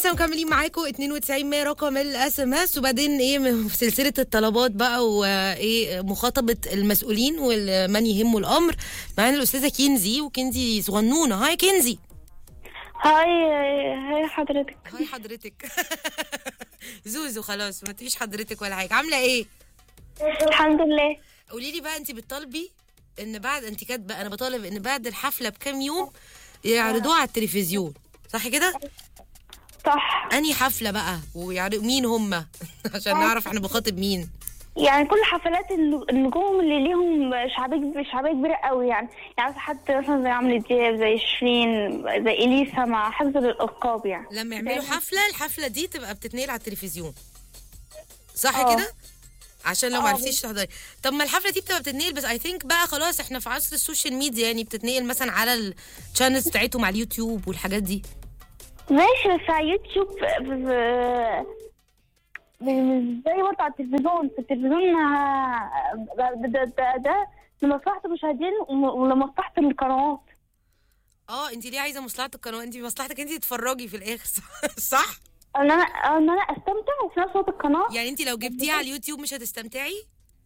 لسه مكملين معاكم 92 100 رقم الاس ام اس وبعدين ايه من- في سلسله الطلبات بقى وايه مخاطبه المسؤولين ومن يهمه الامر معانا الاستاذه كنزي وكنزي صغنونه هاي كنزي هاي هاي حضرتك هاي حضرتك زوزو خلاص ما تقوليش حضرتك ولا حاجه عامله ايه الحمد لله قولي لي بقى انت بتطالبي ان بعد انت كاتبه انا بطالب ان بعد الحفله بكام يوم يعرضوها على التلفزيون صح كده صح انهي حفله بقى ويعرض مين هم عشان نعرف احنا بخاطب مين يعني كل حفلات الن- النجوم اللي ليهم شعبية شعبية كبيرة قوي يعني يعني مثلا حد مثلا زي عمرو دياب زي شيرين زي إليسا مع حفظ الألقاب يعني لما يعملوا دايماً. حفله الحفله دي تبقى بتتنقل على التلفزيون صح اه. كده عشان لو ما اه. عرفتيش تحضري طب ما الحفله دي بتبقى بتتنقل بس اي ثينك بقى خلاص احنا في عصر السوشيال ميديا يعني بتتنقل مثلا على الشانلز بتاعتهم على اليوتيوب والحاجات دي ماشي بس على يوتيوب ب- ب- مش زي برضه على التلفزيون في التلفزيون آه، ده ده, ده, ده لمصلحة المشاهدين وم- ولمصلحة القنوات اه انت ليه عايزه مصلحه القناه انت مصلحتك انت تتفرجي في الاخر صح صح ان انا ان انا استمتع وفي نفس الوقت القناه يعني انت لو جبتيها على اليوتيوب مش هتستمتعي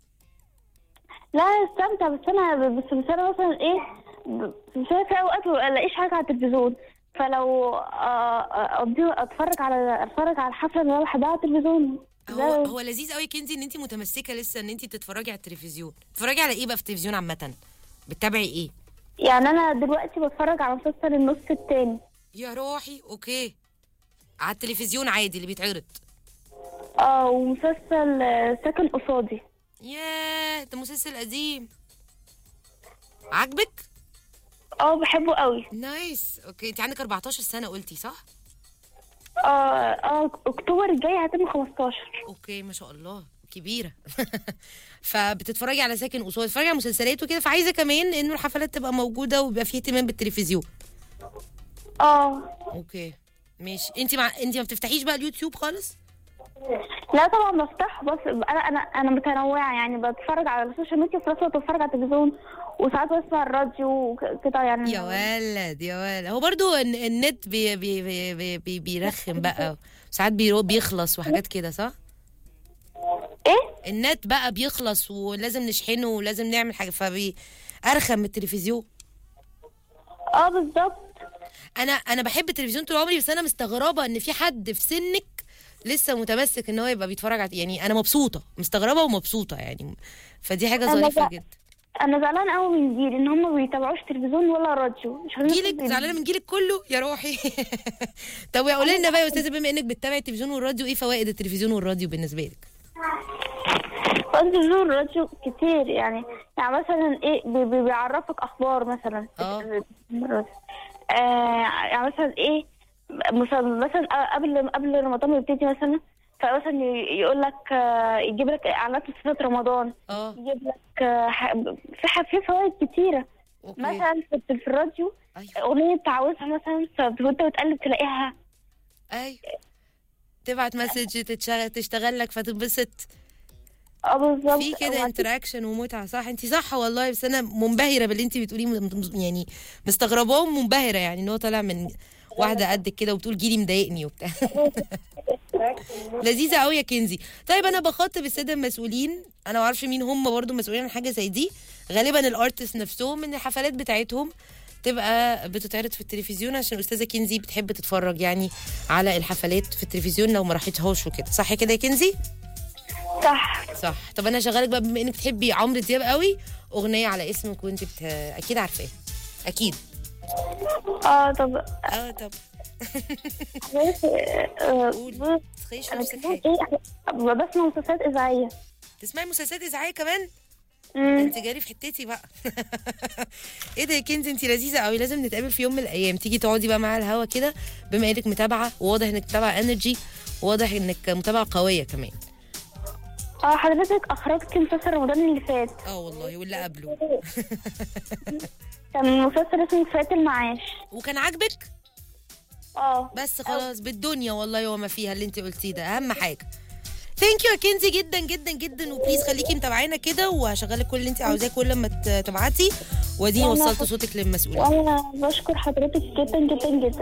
لا استمتع بس انا بس بس انا مثلا ايه ب- بس أنا في اوقات ما الاقيش حاجه على التلفزيون فلو آه، آه، اقضي اتفرج على اتفرج على الحفله اللي انا بحبها على التلفزيون هو ده- هو لذيذ قوي كنزي ان انت متمسكه لسه ان انت تتفرجي على التلفزيون تتفرجي على ايه بقى في التلفزيون عامه بتتابعي ايه يعني انا دلوقتي بتفرج على مسلسل النص التاني يا روحي اوكي على التلفزيون عادي اللي بيتعرض اه ومسلسل آه، ساكن قصادي ياه ده مسلسل قديم عاجبك اه بحبه قوي نايس اوكي انت عندك 14 سنه قلتي صح اه اه اكتوبر الجاي هتم 15 اوكي ما شاء الله كبيره فبتتفرجي على ساكن قصاد بتتفرجي على مسلسلات وكده فعايزه كمان انه الحفلات تبقى موجوده ويبقى فيه اهتمام بالتلفزيون اه اوكي ماشي انت مع انت ما بتفتحيش بقى اليوتيوب خالص لا طبعا بفتح بس انا انا انا متنوعه يعني بتفرج على السوشيال ميديا وفي نفس الوقت بتفرج على التلفزيون وساعات بسمع الراديو وكده يعني يا ولد يا ولد هو برضو الن- النت بي بي بي بي بي بيرخم بقى ساعات بيرو بيخلص وحاجات كده صح ايه النت بقى بيخلص ولازم نشحنه ولازم نعمل حاجه فبي ارخم من التلفزيون اه بالظبط انا انا بحب التلفزيون طول عمري بس انا مستغربه ان في حد في سنك لسه متمسك ان هو يبقى بيتفرج على يعني انا مبسوطه مستغربه ومبسوطه يعني فدي حاجه أنا ظريفه بقى- جدا انا زعلان قوي من جيل ان هم ما بيتابعوش تلفزيون ولا راديو مش عارفين جيلك زعلانه من جيلك كله يا روحي طب قولي لنا بقى يا استاذه بما انك بتتابعي التلفزيون والراديو ايه فوائد التلفزيون والراديو بالنسبه لك التلفزيون والراديو كتير يعني يعني مثلا ايه بي- بي- بيعرفك اخبار مثلا اه. آه يعني مثلا ايه مثلا مثلا قبل قبل رمضان ما يبتدي مثلا فمثلا يقول لك آه، يجيب لك اعلانات مسلسلات رمضان اه يجيب لك آه، ح- في ح- في فوائد كتيره اوكي مثلا في في الراديو ايوه اغنيه تعوزها مثلا ف- وانت بتقلب تلاقيها ايوه تبعت مسج تتشغل تشتغل لك فتنبسط اه بالظبط في كده وبعدين- انتراكشن ومتعه صح انت صح والله بس انا منبهره باللي انت بتقوليه م- م- يعني مستغرباه ومنبهره يعني ان هو طالع من واحده قدك كده وبتقول جيلي مضايقني وبتاع لذيذه قوي يا كنزي طيب انا بخاطب الساده المسؤولين انا ما اعرفش مين هم برضو مسؤولين عن حاجه زي دي غالبا الارتست نفسهم ان الحفلات بتاعتهم تبقى بتتعرض في التلفزيون عشان الاستاذه كنزي بتحب تتفرج يعني على الحفلات في التلفزيون لو ما راحتهاش وكده صح كده يا كنزي صح صح طب انا شغالك بقى بما انك بتحبي عمرو دياب قوي اغنيه على اسمك وانت بت... اكيد عارفاه اكيد اه طب اه طب بس آه، قولي. بص، تخيش انا نفسك كمان حاجه ايه بسمع مسلسلات اذاعيه تسمعي مسلسلات اذاعيه كمان مم. انت جاري في حتتي بقى ايه ده يا كنزي انت لذيذه قوي لازم نتقابل في يوم من الايام تيجي تقعدي بقى معايا الهوا كده بما انك متابعه وواضح انك متابعه انرجي وواضح انك متابعه قويه كمان اه حضرتك اخرجت مسلسل رمضان اللي فات اه والله واللي قبله كان مسلسل اسمه فات المعاش وكان عاجبك اه بس خلاص بالدنيا والله وما فيها اللي انت قلتيه ده اهم حاجه ثانك يو يا كنزي جدا جدا جدا وبليز خليكي متابعانا كده وهشغلك كل اللي انت عاوزاه كل ما ت- تبعتي واديني وأنا وصلت بس- صوتك للمسؤولين وانا بشكر حضرتك جدا جدا جدا